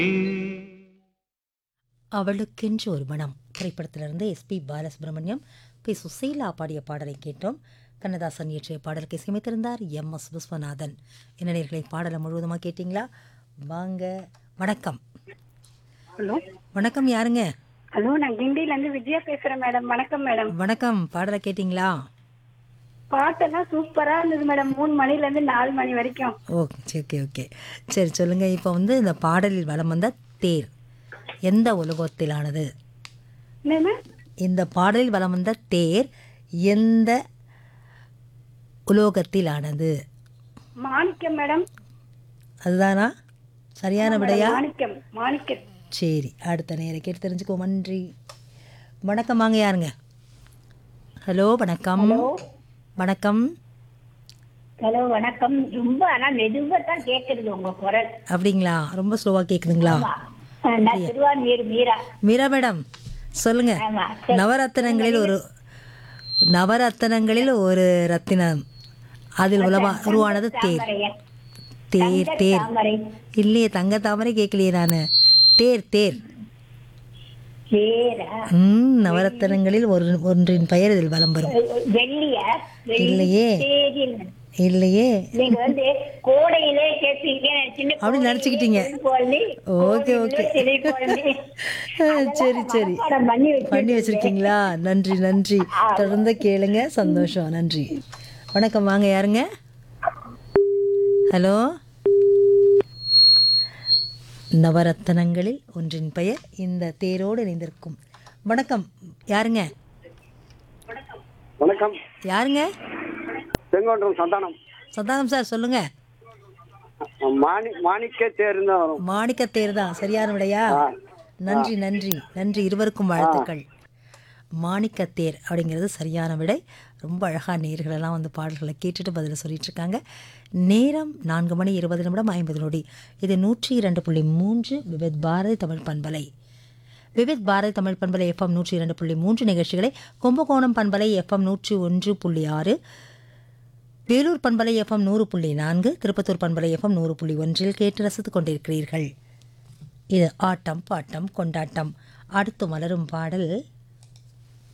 அவளுக்கென்று ஒரு மனம் திரைப்படத்திலிருந்து எஸ்பி பாலசுப்ரமணியம் பி சுசீலா பாடிய பாடலை கேட்டோம் கண்ணதாசன் இயற்றிய பாடலுக்கு இசையமைத்திருந்தார் எம் எஸ் விஸ்வநாதன் என்ன நேர்களை பாடலை முழுவதுமாக கேட்டிங்களா வாங்க வணக்கம் ஹலோ வணக்கம் யாருங்க ஹலோ நான் கிண்டில இருந்து விஜயா பேசுறேன் மேடம் வணக்கம் மேடம் வணக்கம் பாடலை கேட்டிங்களா பாட்டெல்லாம் சூப்பரா இருந்தது மேடம் மூணு மணில இருந்து நாலு மணி வரைக்கும் ஓகே ஓகே ஓகே சரி சொல்லுங்கள் இப்போ வந்து இந்த பாடலில் வலம் வந்த தேர் எந்த உலகத்திலானது என்ன மேம் இந்த பாடலில் வலம் வந்த தேர் எந்த உலோகத்திலானது மாணிக்கம் மேடம் அதுதானா சரியான விடையா மாணிக்கம் மாணிக்கம் சரி அடுத்த நேரம் கேட்டு தெரிஞ்சுக்கோ நன்றி வணக்கம் வாங்க யாருங்க ஹலோ வணக்கம் வணக்கம் ஹலோ வணக்கம் ரொம்ப ஆனா மெதுவா தான் கேக்குறது உங்க குரல் அப்படிங்களா ரொம்ப ஸ்லோவாக கேட்குதுங்களா நான் திருவான்மீர் மீரா மீரா மேடம் சொல்லுங்க ஆமா நவரத்தினங்களில் ஒரு நவரத்தினங்களில் ஒரு ரத்தினம் அதில் உலவா உருவானது தேர் தேர் தேர் தாமரை இல்லையே தங்க தாமரை கேட்கலையே நான் தேர் தேர் சேரா ம் நவரத்தினங்களில் ஒரு ஒன்றின் பெயர் இதில் வலம் வரும் வெள்ளியா இல்லையே தேரில் இல்லையே நீங்க வந்து கோடையிலே கேட்பீங்க சின்ன அப்படி நினச்சிக்கிட்டீங்க குழந்தை ஓகே ஓகே சிலை குழந்தை சரி சரி படம் பண்ணி வச்சு பண்ணி வச்சிருக்கீங்களா நன்றி நன்றி தொடர்ந்து கேளுங்க சந்தோஷம் நன்றி வணக்கம் வாங்க யாருங்க ஹலோ நவரத்தனங்களில் ஒன்றின் பெயர் இந்த தேரோடு இணைந்திருக்கும் வணக்கம் யாருங்க வணக்கம் யாருங்க செங்கோன்றம் சந்தானம் சந்தானம் சார் சொல்லுங்க மாணி மாணிக்க தேர்ந்து தான் வரும் மாணிக்க தேர் தான் சரியான விடையா நன்றி நன்றி நன்றி இருவருக்கும் வாழ்த்துக்கள் மாணிக்கத்தேர் அப்படிங்கிறது சரியான விடை ரொம்ப அழகாக நேர்களெல்லாம் வந்து பாடல்களை கேட்டுட்டு பதில சொல்லிட்டு இருக்காங்க நேரம் நான்கு மணி இருபது நிமிடம் ஐம்பது நொடி இது நூற்றி இரண்டு புள்ளி மூன்று விவித் பாரதி தமிழ் பண்பலை விவித் பாரதி தமிழ் பண்பலை எஃப்எம் நூற்றி இரண்டு புள்ளி மூன்று நிகழ்ச்சிகளை கும்பகோணம் பண்பலை எஃப்எம் நூற்றி ஒன்று புள்ளி ஆறு வேலூர் பண்பலை எஃப்எம் நூறு புள்ளி நான்கு திருப்பத்தூர் பண்பலை எஃப்எம் நூறு புள்ளி ஒன்றில் கேட்டு ரசித்துக் கொண்டிருக்கிறீர்கள் இது ஆட்டம் பாட்டம் கொண்டாட்டம் அடுத்து மலரும் பாடல்